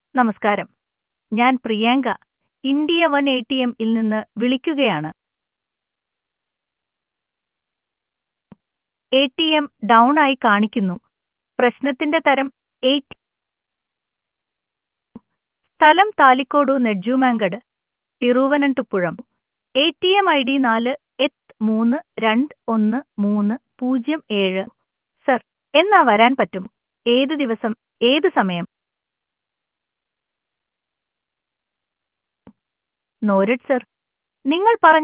നമസ്കാരം ഞാൻ Priyanka India one A T എമ്മിൽ നിന്ന് വിളിക്കുകയാണ് എ ടി എം ഡൗൺ ആയി കാണിക്കുന്നു പ്രശ്നത്തിന്റെ തരം എയ്റ്റ് സ്ഥലം Thalikode Nedumangad Thiruvananthapuram A T M I D നാല് എത്ത് മൂന്ന് രണ്ട് ഒന്ന് മൂന്ന് പൂജ്യം ഏഴ് സർ എന്നാ വരാൻ പറ്റും ഏത് ദിവസം ഏത് സമയം നോരഡ് സർ നിങ്ങൾ പറഞ്ഞ